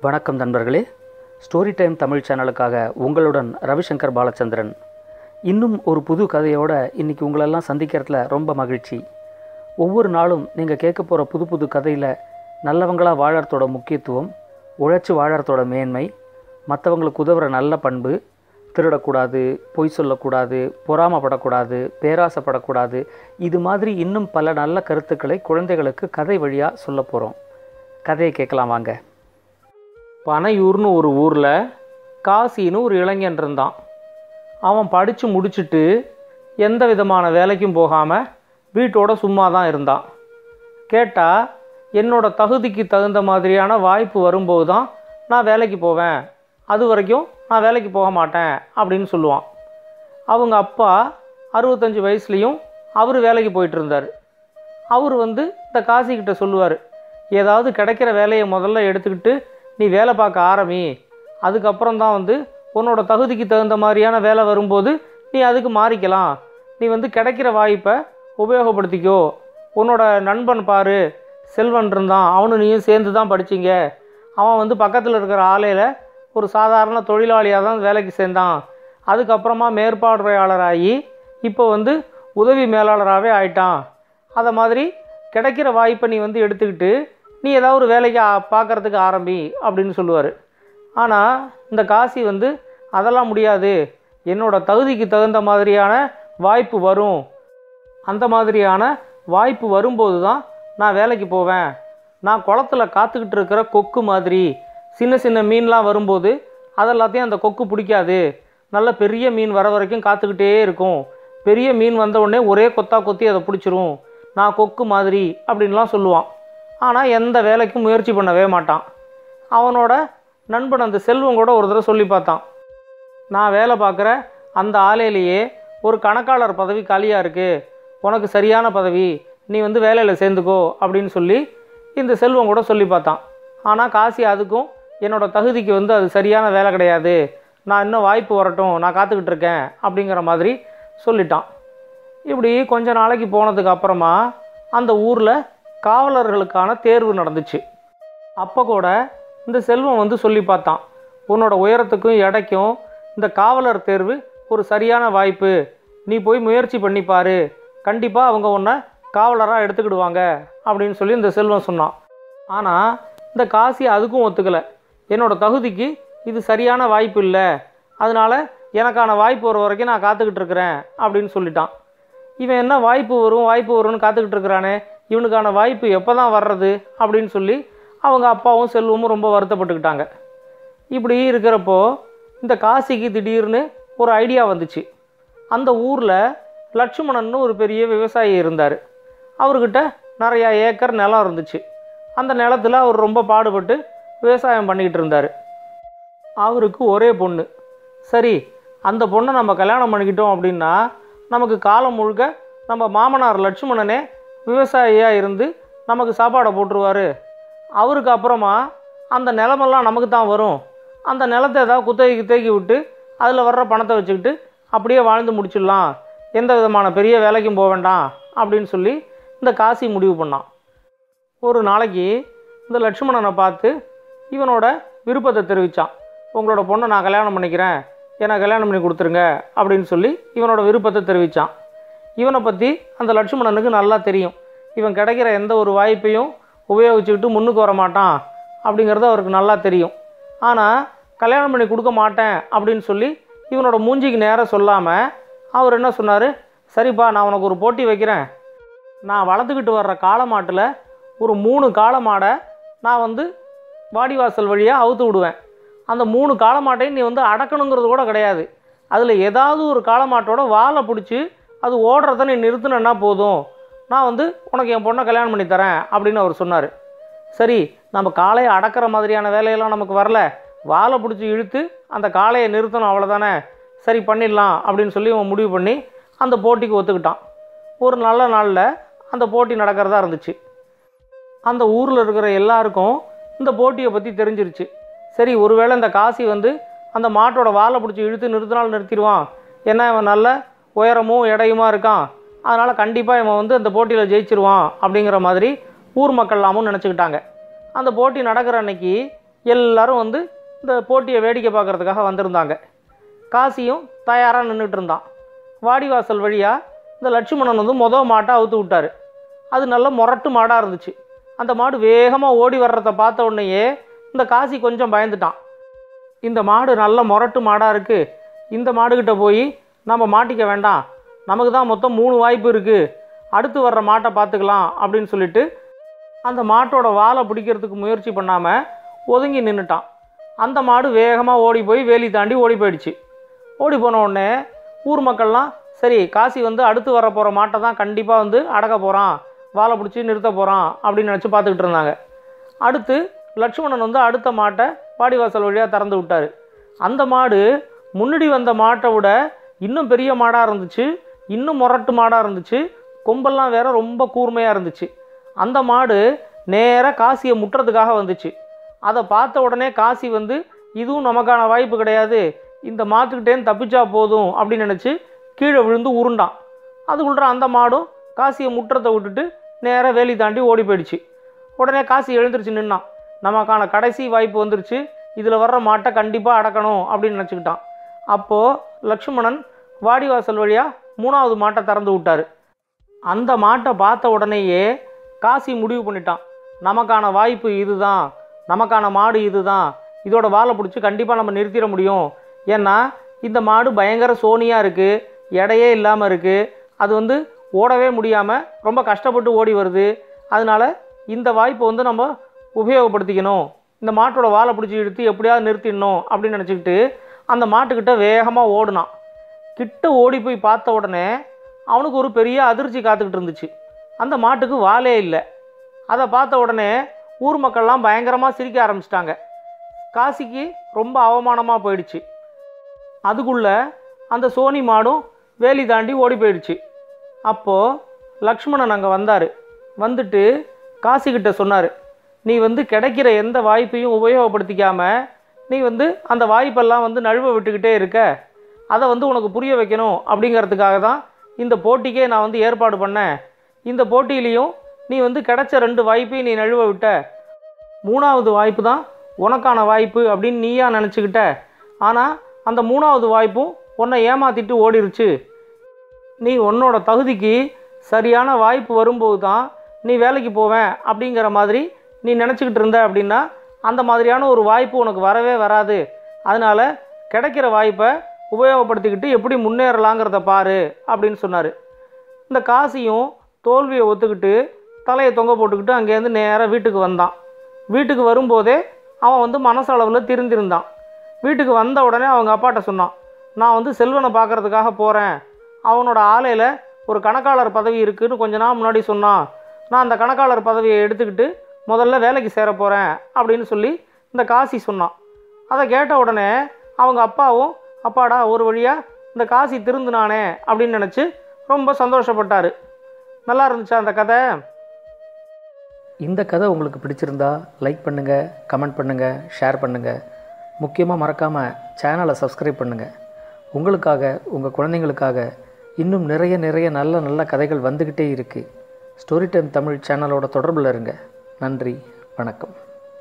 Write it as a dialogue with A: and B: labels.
A: வணக்கம் நண்பர்களே story time Tamil சேனலுக்காக உங்களுடன் ரவிசங்கர் பாலச்சந்திரன் இன்னும் ஒரு புது கதையோட இன்னைக்கு உங்களெல்லாம் சந்திக்கிறதுல ரொம்ப மகிழ்ச்சி ஒவ்வொரு நாளும் நீங்கள் கேட்க போகிற புது புது கதையில் நல்லவங்களாக வாழறதோட முக்கியத்துவம் உழைச்சி வாழறதோட மேன்மை மற்றவங்களுக்கு உதவுற நல்ல பண்பு திருடக்கூடாது பொய் சொல்லக்கூடாது பொறாமப்படக்கூடாது பேராசைப்படக்கூடாது இது மாதிரி இன்னும் பல நல்ல கருத்துக்களை குழந்தைகளுக்கு கதை வழியாக சொல்ல போகிறோம் கதையை கேட்கலாம் வாங்க
B: பனையூர்னு ஒரு ஊரில் காசின்னு ஒரு இளைஞன் இருந்தான் அவன் படித்து முடிச்சுட்டு எந்த விதமான வேலைக்கும் போகாமல் வீட்டோட சும்மா தான் இருந்தான் கேட்டால் என்னோட தகுதிக்கு தகுந்த மாதிரியான வாய்ப்பு வரும்போது தான் நான் வேலைக்கு போவேன் அது வரைக்கும் நான் வேலைக்கு போக மாட்டேன் அப்படின்னு சொல்லுவான் அவங்க அப்பா அறுபத்தஞ்சு வயசுலேயும் அவர் வேலைக்கு போயிட்டு இருந்தார் அவர் வந்து இந்த காசிக்கிட்ட சொல்லுவார் ஏதாவது கிடைக்கிற வேலையை முதல்ல எடுத்துக்கிட்டு நீ வேலை பார்க்க ஆரம்பி அதுக்கப்புறம் தான் வந்து உன்னோட தகுதிக்கு தகுந்த மாதிரியான வேலை வரும்போது நீ அதுக்கு மாறிக்கலாம் நீ வந்து கிடைக்கிற வாய்ப்பை உபயோகப்படுத்திக்கோ உன்னோட நண்பன் பாரு செல்வன் இருந்தான் அவனு நீயும் சேர்ந்து தான் படிச்சீங்க அவன் வந்து பக்கத்தில் இருக்கிற ஆலையில் ஒரு சாதாரண தொழிலாளியாக தான் வேலைக்கு சேர்ந்தான் அதுக்கப்புறமா மேற்பார்வையாளராகி இப்போ வந்து உதவி மேலாளராகவே ஆயிட்டான் அதை மாதிரி கிடைக்கிற வாய்ப்பை நீ வந்து எடுத்துக்கிட்டு நீ ஏதாவது ஒரு வேலைக்கு ஆ- பார்க்கறதுக்கு ஆரம்பி அப்படின்னு சொல்லுவார் ஆனால் இந்த காசி வந்து அதெல்லாம் முடியாது என்னோட தகுதிக்கு தகுந்த மாதிரியான வாய்ப்பு வரும் அந்த மாதிரியான வாய்ப்பு வரும்போது தான் நான் வேலைக்கு போவேன் நான் குளத்துல காத்துக்கிட்டு இருக்கிற கொக்கு மாதிரி சின்ன சின்ன மீன்லாம் வரும்போது அதெல்லாத்தையும் அந்த கொக்கு பிடிக்காது நல்ல பெரிய மீன் வர வரைக்கும் காத்துக்கிட்டே இருக்கும் பெரிய மீன் வந்த உடனே ஒரே கொத்தா கொத்தி அதை பிடிச்சிரும் நான் கொக்கு மாதிரி அப்படின்லாம் சொல்லுவான் ஆனால் எந்த வேலைக்கும் முயற்சி பண்ணவே மாட்டான் அவனோட நண்பன் அந்த செல்வம் கூட ஒரு தடவை சொல்லி பார்த்தான் நான் வேலை பார்க்குற அந்த ஆலையிலேயே ஒரு கணக்காளர் பதவி காலியாக இருக்குது உனக்கு சரியான பதவி நீ வந்து வேலையில் சேர்ந்துக்கோ அப்படின்னு சொல்லி இந்த செல்வம் கூட சொல்லி பார்த்தான் ஆனால் காசி அதுக்கும் என்னோட தகுதிக்கு வந்து அது சரியான வேலை கிடையாது நான் இன்னும் வாய்ப்பு வரட்டும் நான் காத்துக்கிட்டு இருக்கேன் அப்படிங்கிற மாதிரி சொல்லிட்டான் இப்படி கொஞ்ச நாளைக்கு போனதுக்கு அப்புறமா அந்த ஊரில் காவலர்களுக்கான தேர்வு நடந்துச்சு அப்போ கூட இந்த செல்வம் வந்து சொல்லி பார்த்தான் உன்னோட உயரத்துக்கும் எடைக்கும் இந்த காவலர் தேர்வு ஒரு சரியான வாய்ப்பு நீ போய் முயற்சி பண்ணி பாரு கண்டிப்பாக அவங்க உன்னை காவலராக எடுத்துக்கிடுவாங்க அப்படின்னு சொல்லி இந்த செல்வம் சொன்னான் ஆனால் இந்த காசி அதுக்கும் ஒத்துக்கலை என்னோட தகுதிக்கு இது சரியான வாய்ப்பு இல்லை அதனால எனக்கான வாய்ப்பு வர வரைக்கும் நான் காத்துக்கிட்டு இருக்கிறேன் அப்படின்னு சொல்லிட்டான் இவன் என்ன வாய்ப்பு வரும் வாய்ப்பு வரும்னு காத்துக்கிட்டு இருக்கிறானே இவனுக்கான வாய்ப்பு எப்போ தான் வர்றது அப்படின்னு சொல்லி அவங்க அப்பாவும் செல்வமும் ரொம்ப வருத்தப்பட்டுக்கிட்டாங்க இப்படி இருக்கிறப்போ இந்த காசிக்கு திடீர்னு ஒரு ஐடியா வந்துச்சு அந்த ஊரில் லட்சுமணன்னு ஒரு பெரிய விவசாயி இருந்தார் அவர்கிட்ட நிறையா ஏக்கர் நிலம் இருந்துச்சு அந்த நிலத்துல அவர் ரொம்ப பாடுபட்டு விவசாயம் பண்ணிக்கிட்டு இருந்தார் அவருக்கு ஒரே பொண்ணு சரி அந்த பொண்ணை நம்ம கல்யாணம் பண்ணிக்கிட்டோம் அப்படின்னா நமக்கு காலம் முழுக்க நம்ம மாமனார் லட்சுமணனே விவசாயியாக இருந்து நமக்கு சாப்பாடை போட்டுருவார் அவருக்கு அப்புறமா அந்த நிலமெல்லாம் நமக்கு தான் வரும் அந்த நிலத்தை ஏதாவது குத்தகைக்கு தேக்கி விட்டு அதில் வர்ற பணத்தை வச்சுக்கிட்டு அப்படியே வாழ்ந்து முடிச்சிடலாம் எந்த விதமான பெரிய வேலைக்கும் போக வேண்டாம் அப்படின்னு சொல்லி இந்த காசி முடிவு பண்ணான் ஒரு நாளைக்கு இந்த லட்சுமணனை பார்த்து இவனோட விருப்பத்தை தெரிவித்தான் உங்களோட பொண்ணை நான் கல்யாணம் பண்ணிக்கிறேன் எனக்கு கல்யாணம் பண்ணி கொடுத்துருங்க அப்படின்னு சொல்லி இவனோட விருப்பத்தை தெரிவித்தான் இவனை பற்றி அந்த லட்சுமணனுக்கு நல்லா தெரியும் இவன் கிடைக்கிற எந்த ஒரு வாய்ப்பையும் உபயோகிச்சுக்கிட்டு முன்னுக்கு வர மாட்டான் அப்படிங்கிறது அவருக்கு நல்லா தெரியும் ஆனால் கல்யாணம் பண்ணி கொடுக்க மாட்டேன் அப்படின்னு சொல்லி இவனோட மூஞ்சிக்கு நேராக சொல்லாமல் அவர் என்ன சொன்னார் சரிப்பா நான் உனக்கு ஒரு போட்டி வைக்கிறேன் நான் வளர்த்துக்கிட்டு வர்ற காளமாட்டில் ஒரு மூணு காளமாடை நான் வந்து வாடிவாசல் வழியாக அவுத்து விடுவேன் அந்த மூணு காளமாட்டையும் நீ வந்து அடக்கணுங்கிறது கூட கிடையாது அதில் ஏதாவது ஒரு காளமாட்டோட வாலை பிடிச்சி அது ஓடுறத நீ நிறுத்தினா போதும் நான் வந்து உனக்கு என் பொண்ணை கல்யாணம் பண்ணி தரேன் அப்படின்னு அவர் சொன்னார் சரி நம்ம காளையை அடக்கிற மாதிரியான வேலையெல்லாம் நமக்கு வரல வாலை பிடிச்சி இழுத்து அந்த காளையை நிறுத்தணும் அவ்வளோதானே சரி பண்ணிடலாம் அப்படின்னு சொல்லி அவன் முடிவு பண்ணி அந்த போட்டிக்கு ஒத்துக்கிட்டான் ஒரு நல்ல நாளில் அந்த போட்டி நடக்கிறதா இருந்துச்சு அந்த ஊரில் இருக்கிற எல்லாருக்கும் இந்த போட்டியை பற்றி தெரிஞ்சிருச்சு சரி ஒருவேளை இந்த காசி வந்து அந்த மாட்டோட வாலை பிடிச்சி இழுத்து நிறுத்தினாலும் நிறுத்திடுவான் ஏன்னா இவன் நல்ல உயரமும் எடையுமா இருக்கான் அதனால் கண்டிப்பாக இவன் வந்து அந்த போட்டியில் ஜெயிச்சிருவான் அப்படிங்கிற மாதிரி ஊர் மக்கள் எல்லாமும் நினச்சிக்கிட்டாங்க அந்த போட்டி நடக்கிற அன்னைக்கு எல்லாரும் வந்து இந்த போட்டியை வேடிக்கை பார்க்கறதுக்காக வந்திருந்தாங்க காசியும் தயாராக நின்றுட்டு இருந்தான் வாடிவாசல் வழியாக இந்த லட்சுமணன் வந்து மொதல் மாட்டை அவுத்து விட்டாரு அது நல்ல முரட்டு மாடாக இருந்துச்சு அந்த மாடு வேகமாக ஓடி வர்றதை பார்த்த உடனேயே இந்த காசி கொஞ்சம் பயந்துட்டான் இந்த மாடு நல்ல முரட்டு மாடாக இருக்குது இந்த மாடுகிட்ட போய் நம்ம மாட்டிக்க வேண்டாம் நமக்கு தான் மொத்தம் மூணு வாய்ப்பு இருக்குது அடுத்து வர்ற மாட்டை பார்த்துக்கலாம் அப்படின்னு சொல்லிட்டு அந்த மாட்டோட வாலை பிடிக்கிறதுக்கு முயற்சி பண்ணாமல் ஒதுங்கி நின்றுட்டான் அந்த மாடு வேகமாக ஓடி போய் வேலி தாண்டி ஓடி போயிடுச்சு ஓடி போன உடனே ஊர் மக்கள்லாம் சரி காசி வந்து அடுத்து வர போகிற மாட்டை தான் கண்டிப்பாக வந்து அடக்க போகிறான் வாலை பிடிச்சி நிறுத்த போகிறான் அப்படின்னு நினச்சி பார்த்துக்கிட்டு இருந்தாங்க அடுத்து லட்சுமணன் வந்து அடுத்த மாட்டை வாடிவாசல் வழியாக திறந்து விட்டார் அந்த மாடு முன்னாடி வந்த மாட்டை விட இன்னும் பெரிய மாடாக இருந்துச்சு இன்னும் முரட்டு மாடாக இருந்துச்சு கொம்பெல்லாம் வேற ரொம்ப கூர்மையாக இருந்துச்சு அந்த மாடு நேராக காசியை முட்டுறதுக்காக வந்துச்சு அதை பார்த்த உடனே காசி வந்து இதுவும் நமக்கான வாய்ப்பு கிடையாது இந்த மாட்டுக்கிட்டேன்னு தப்பிச்சா போதும் அப்படின்னு நினச்சி கீழே விழுந்து உருண்டான் அதுக்குள்ள அந்த மாடும் காசியை முட்டுறதை விட்டுட்டு நேராக வேலி தாண்டி ஓடி போயிடுச்சு உடனே காசி எழுந்திருச்சு நின்னான் நமக்கான கடைசி வாய்ப்பு வந்துருச்சு இதில் வர்ற மாட்டை கண்டிப்பாக அடக்கணும் அப்படின்னு நினச்சிக்கிட்டான் அப்போது லக்ஷ்மணன் வாடிவாசல் வழியாக மூணாவது மாட்டை திறந்து விட்டார் அந்த மாட்டை பார்த்த உடனேயே காசி முடிவு பண்ணிட்டான் நமக்கான வாய்ப்பு இதுதான் நமக்கான மாடு இதுதான் இதோட வாலை பிடிச்சி கண்டிப்பாக நம்ம நிறுத்திட முடியும் ஏன்னா இந்த மாடு பயங்கர சோனியாக இருக்குது எடையே இல்லாமல் இருக்குது அது வந்து ஓடவே முடியாமல் ரொம்ப கஷ்டப்பட்டு ஓடி வருது அதனால இந்த வாய்ப்பை வந்து நம்ம உபயோகப்படுத்திக்கணும் இந்த மாட்டோட வாலை பிடிச்சி இழுத்து எப்படியாவது நிறுத்திடணும் அப்படின்னு நினச்சிக்கிட்டு அந்த மாட்டுக்கிட்ட வேகமாக ஓடினான் கிட்ட ஓடி போய் பார்த்த உடனே அவனுக்கு ஒரு பெரிய அதிர்ச்சி காத்துக்கிட்டு இருந்துச்சு அந்த மாட்டுக்கு வாலே இல்லை அதை பார்த்த உடனே ஊர் மக்கள்லாம் பயங்கரமாக சிரிக்க ஆரம்பிச்சிட்டாங்க காசிக்கு ரொம்ப அவமானமாக போயிடுச்சு அதுக்குள்ள அந்த சோனி மாடும் வேலி தாண்டி ஓடி போயிடுச்சு அப்போது லக்ஷ்மணன் அங்கே வந்தார் வந்துட்டு காசிக்கிட்ட சொன்னார் நீ வந்து கிடைக்கிற எந்த வாய்ப்பையும் உபயோகப்படுத்திக்காம நீ வந்து அந்த வாய்ப்பெல்லாம் வந்து நழுவ விட்டுக்கிட்டே இருக்க அதை வந்து உனக்கு புரிய வைக்கணும் அப்படிங்கிறதுக்காக தான் இந்த போட்டிக்கே நான் வந்து ஏற்பாடு பண்ணேன் இந்த போட்டியிலையும் நீ வந்து கிடைச்ச ரெண்டு வாய்ப்பையும் நீ நழுவ விட்ட மூணாவது வாய்ப்பு தான் உனக்கான வாய்ப்பு அப்படின்னு நீயா நினச்சிக்கிட்ட ஆனால் அந்த மூணாவது வாய்ப்பும் உன்னை ஏமாத்திட்டு ஓடிருச்சு நீ உன்னோட தகுதிக்கு சரியான வாய்ப்பு வரும்போது தான் நீ வேலைக்கு போவேன் அப்படிங்கிற மாதிரி நீ நினச்சிக்கிட்டு இருந்த அப்படின்னா அந்த மாதிரியான ஒரு வாய்ப்பு உனக்கு வரவே வராது அதனால் கிடைக்கிற வாய்ப்பை உபயோகப்படுத்திக்கிட்டு எப்படி முன்னேறலாங்கிறத பாரு அப்படின்னு சொன்னார் இந்த காசியும் தோல்வியை ஒத்துக்கிட்டு தலையை தொங்க போட்டுக்கிட்டு அங்கேருந்து நேராக வீட்டுக்கு வந்தான் வீட்டுக்கு வரும்போதே அவன் வந்து மனசளவில் திருந்திருந்தான் வீட்டுக்கு வந்த உடனே அவங்க அப்பாட்ட சொன்னான் நான் வந்து செல்வனை பார்க்கறதுக்காக போகிறேன் அவனோட ஆலையில் ஒரு கணக்காளர் பதவி இருக்குன்னு கொஞ்ச நாள் முன்னாடி சொன்னான் நான் அந்த கணக்காளர் பதவியை எடுத்துக்கிட்டு முதல்ல வேலைக்கு சேர போகிறேன் அப்படின்னு சொல்லி இந்த காசி சொன்னான் அதை கேட்ட உடனே அவங்க அப்பாவும் அப்பாடா ஒரு வழியாக இந்த காசி திருந்தினானே அப்படின்னு நினச்சி ரொம்ப சந்தோஷப்பட்டார் நல்லா இருந்துச்சா அந்த கதை
A: இந்த கதை உங்களுக்கு பிடிச்சிருந்தா லைக் பண்ணுங்கள் கமெண்ட் பண்ணுங்கள் ஷேர் பண்ணுங்கள் முக்கியமாக மறக்காமல் சேனலை சப்ஸ்கிரைப் பண்ணுங்கள் உங்களுக்காக உங்கள் குழந்தைங்களுக்காக இன்னும் நிறைய நிறைய நல்ல நல்ல கதைகள் வந்துக்கிட்டே இருக்குது ஸ்டோரி டைம் தமிழ் சேனலோட தொடர்பில் இருங்க நன்றி வணக்கம்